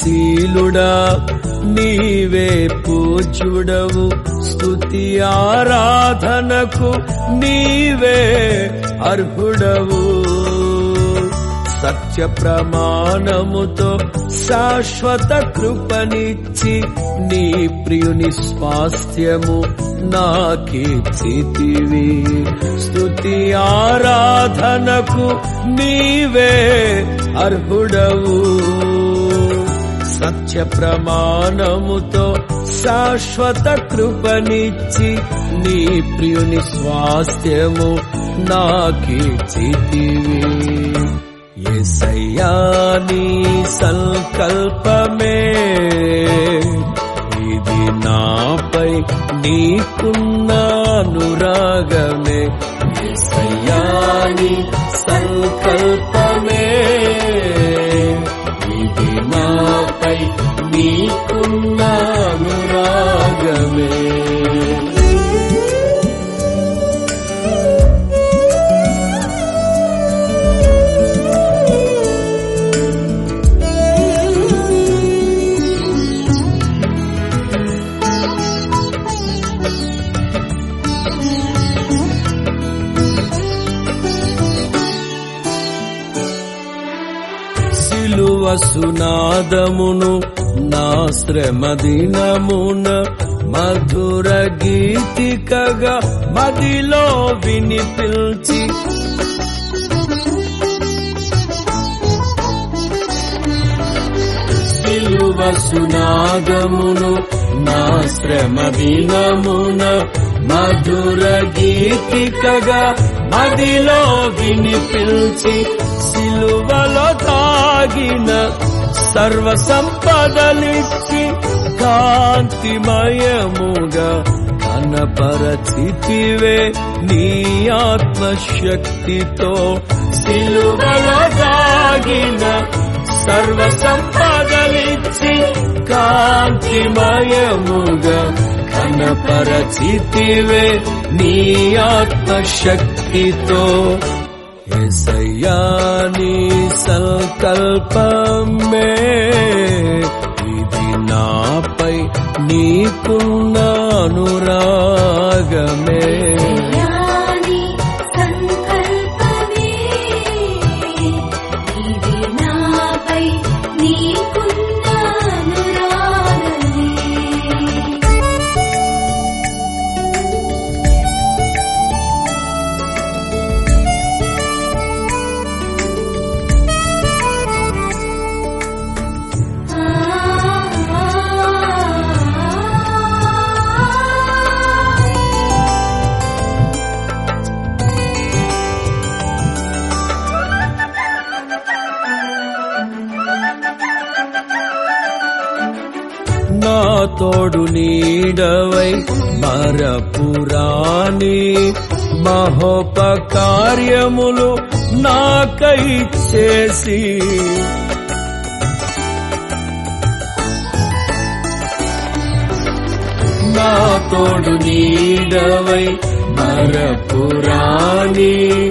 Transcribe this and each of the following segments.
శీలుడా నీవే పూజుడవు స్తుతి ఆరాధనకు నీవే అర్హుడవు సత్య ప్రమాణముతో శాశ్వత కృపనిచ్చి నీ ప్రియుని స్వాస్థ్యము నాకిచ్చితివి స్తుతి ఆరాధనకు నీవే అర్హుడవు సత్య ప్రమాణముతో శాశ్వత కృపనిచ్చి నీ ప్రియుని స్వాస్థ్యము నాకిచ్చితివి ఎసయ్యా నీ సంకల్పమే ఇది నాపై నీకున్న అనురాగమే ఎసయ్యా నీ సంకల్పమే ఇది నాపై నీకున్న అనురాగమే సిలువ సునాదమును నా శ్రమ దినమున మధుర గీతికగా మదిలో వినిపిల్చి సిలువ సునాదమును నా శ్రమ దినమున మధుర గీతికగా మదిలో వినిపిల్చి సిలువలో తాగిన సర్వ సంపదలిచ్చి కాంతిమయముగా కనపరచితివే నీ ఆత్మశక్తితో సిలువలో తాగిన సర్వ సంపదలిచ్చి కాంతిమయముగా కనపరచితివే నీ ఆత్మశక్తితో ఎసయ్యా నీ సంకల్పమే ఇది నాపై నీకున్న అనురాగమే యాని సంకల్పమే ఇది నాపై నీకున్న అనురాగమే నా తోడు నీడవై మరపురాని మహోపకార్యములు నాకై చేసి నా తోడు నీడవై మరపురాని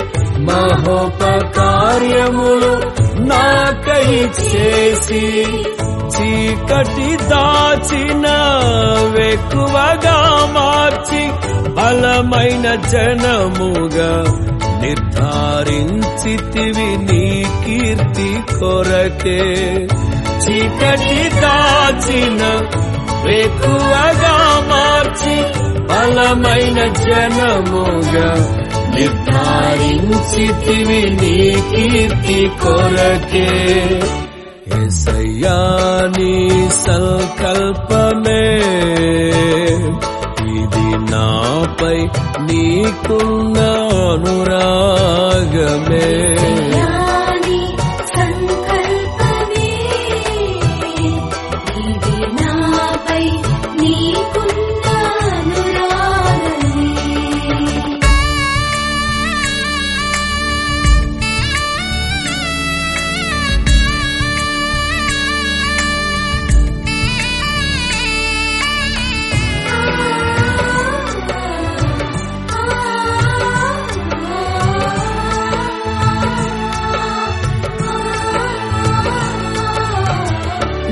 మహోపకార్యములు నాకై చేసి చీకటి దాచిన వెక్కువగా మార్చి బలమైన జనముగా నిర్ధారించితివి నీ కీర్తి కొరకే చీకటి దాచిన ఎక్కువగా మార్చి బలమైన జనముగా నిర్ధారించితివి నీ కీర్తి కొరకే ఎసయ్యా నీ సంకల్పమే ఇది నాపై నీకున్న అనురాగమే యాని సంకల్పమే ఇది నాపై నీకున్న అనురాగమే ఆ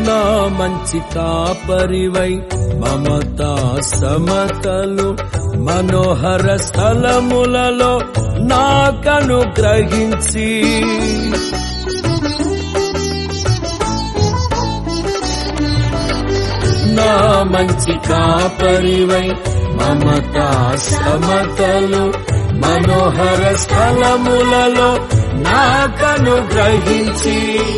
నా మంచి కాపరివై మమతా సమతలు మనోహర స్థలములలో నాకను గ్రహించి నా మంచి కాపరివై మమతా సమతలు మనోహర స్థలములలో నాకను గ్రహించి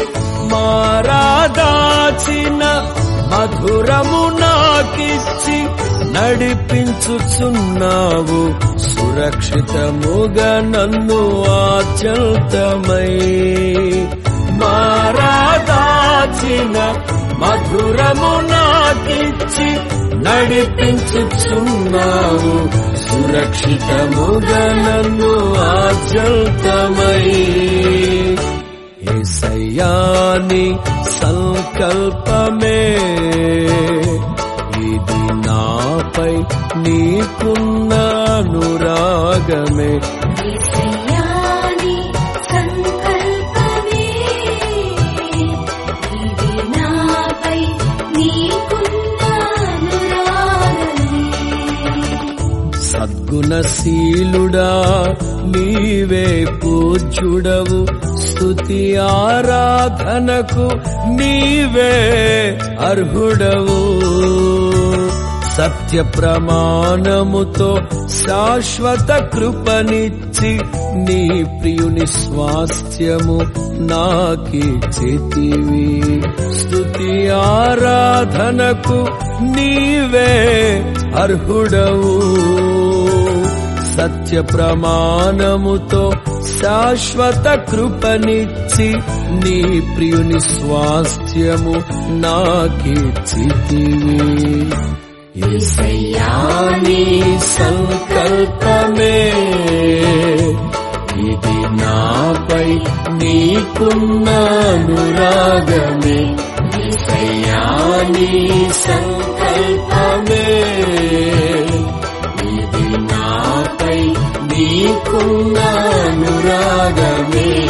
మారాదాచిన మధురము నాకిచ్చి నడిపించుచున్నావు సురక్షితముగా నన్ను ఆచల్తమై మారాదాచిన మధురము నాకిచ్చి నడిపించుచున్నావు సురక్షితముగా నన్ను ఆచల్తమై ఏసయ్యాని సంకల్పమే ఇది నాపై నీకున్న అనురాగమే యేసయ్యాని సంకల్పమే ఇది నాపై నీకున్న అనురాగమే సద్గుణశీలుడా నీవే పూజ్యుడవు స్తుతి ఆరాధనకు నీవే అర్హుడవు సత్య ప్రమాణముతో శాశ్వత కృపనిచ్చి నీ ప్రియుని స్వాస్థ్యము నాకిచ్చితివి స్తుతి ఆరాధనకు నీవే అర్హుడవు సత్య ప్రమాణముతో శాశ్వత కృపనిచ్చి నీ ప్రియుని స్వాస్థ్యము నాకిచ్చితివి ఏసయ్యాని సంకల్పమే ఇది నాపై నీకున్న అనురాగమే ఏసయ్యాని సంకల్పమే ఇది నాపై నీకున్న అనురాగమే